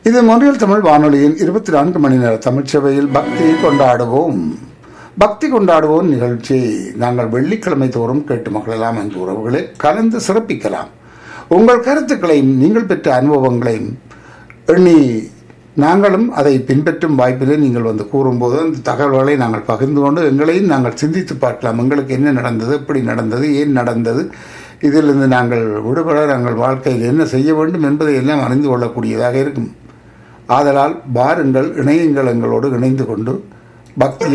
இது மொழியல் தமிழ் வானொலியின் இருபத்தி நான்கு மணி நேர தமிழ்ச்சபையில் பக்தி கொண்டாடுவோம் பக்தி கொண்டாடுவோம் நிகழ்ச்சியை நாங்கள் வெள்ளிக்கிழமை தோறும் கேட்டு மகளெல்லாம் அன்பு உறவுகளை கலந்து சிறப்பிக்கலாம் உங்கள் கருத்துக்களையும் நீங்கள் பெற்ற அனுபவங்களையும் எண்ணி நாங்களும் அதை பின்பற்றும் வாய்ப்பிலே நீங்கள் வந்து கூறும்போது அந்த தகவல்களை நாங்கள் பகிர்ந்து கொண்டு எங்களையும் நாங்கள் சிந்தித்து பார்க்கலாம் எங்களுக்கு என்ன நடந்தது எப்படி நடந்தது ஏன் நடந்தது இதிலிருந்து நாங்கள் விடுபட நாங்கள் வாழ்க்கையில் என்ன செய்ய வேண்டும் என்பதை எல்லாம் அறிந்து கொள்ளக்கூடியதாக இருக்கும் ஆதலால் பாருங்கள் இணையுங்கள் எங்களோடு இணைந்து கொண்டு பக்தியை